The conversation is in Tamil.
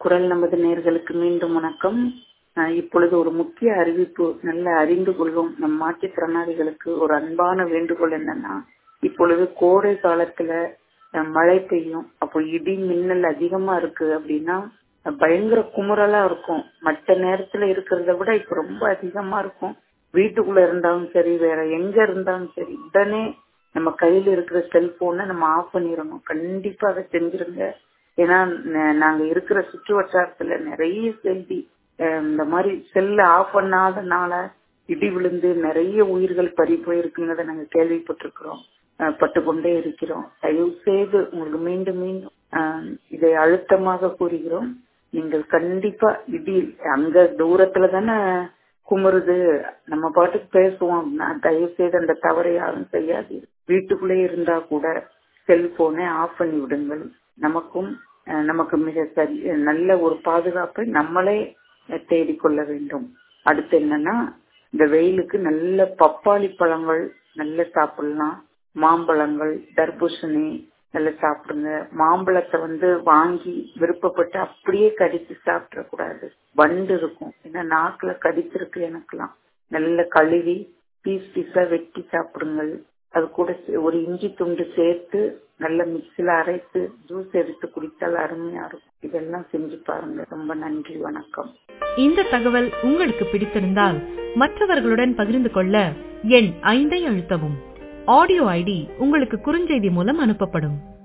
குரல் நமது நேர்களுக்கு மீண்டும் வணக்கம் அஹ் இப்பொழுது ஒரு முக்கிய அறிவிப்பு நல்ல அறிந்து கொள்வோம் நம் மாற்றுத்திறனாளிகளுக்கு ஒரு அன்பான வேண்டுகோள் என்னன்னா இப்பொழுது கோடை காலத்துல அஹ் மழை பெய்யும் அப்போ இடி மின்னல் அதிகமா இருக்கு அப்படின்னா பயங்கர குமுறலா இருக்கும் மற்ற நேரத்துல இருக்கிறத விட இப்ப ரொம்ப அதிகமா இருக்கும் வீட்டுக்குள்ள இருந்தாலும் சரி வேற எங்க இருந்தாலும் சரி உடனே நம்ம கையில இருக்கிற செல்போனை நம்ம ஆஃப் பண்ணிடணும் கண்டிப்பா அதை செஞ்சிருங்க ஏன்னா ந- நாங்க இருக்கிற சுற்று வட்டாரத்துல நிறைய செய்தி அஹ் இந்த மாதிரி செல்ல ஆஃப் பண்ணாதனால இடி விழுந்து நிறைய உயிர்கள் பறி போயிருக்குங்கிறத நாங்க கேள்விப்பட்டிருக்கிறோம் அஹ் பட்டுக்கொண்டே இருக்கிறோம் தயவு செய்து உங்களுக்கு மீண்டும் மீண்டும் அஹ் இதை அழுத்தமாக கூறுகிறோம் நீங்கள் கண்டிப்பா இடி அங்க தூரத்துல தானே குமுறுது நம்ம பாட்டுக்கு பேசுவோம் அப்படின்னா தயவு செய்து அந்த தவறை யாரும் செய்யாது வீட்டுக்குள்ளே இருந்தா கூட செல்போனை ஆஃப் பண்ணி விடுங்கள் நமக்கும் அஹ், நமக்கு மிக சரி நல்ல ஒரு பாதுகாப்பை நம்மளே அஹ், தேடிக்கொள்ள வேண்டும் அடுத்து என்னன்னா இந்த வெயிலுக்கு நல்ல பப்பாளி பழங்கள் நல்ல சாப்பிடலாம் மாம்பழங்கள் தர்பூசணி நல்லா சாப்பிடுங்க மாம்பழத்தை வந்து வாங்கி விருப்பப்பட்டு அப்படியே கடிச்சு சாப்பிட கூடாது வண்டு இருக்கும் ஏன்னா நாக்குல கடிச்சிருக்கு எனக்கெல்லாம் நல்ல கழுவி பீஸ் பீஸா வெட்டி சாப்பிடுங்கள் அது கூட சே- ஒரு இஞ்சி துண்டு சேர்த்து நல்ல மிக்சில அரைத்து ஜூஸ் எடுத்து குடித்தால் அருமையா இருக்கும் இதெல்லாம் செஞ்சு பாருங்க ரொம்ப நன்றி வணக்கம் இந்த தகவல் உங்களுக்கு பிடித்திருந்தால் மற்றவர்களுடன் பகிர்ந்து கொள்ள எண் ஐந்தை அழுத்தவும் ஆடியோ ஐடி உங்களுக்கு குறுஞ்செய்தி மூலம் அனுப்பப்படும்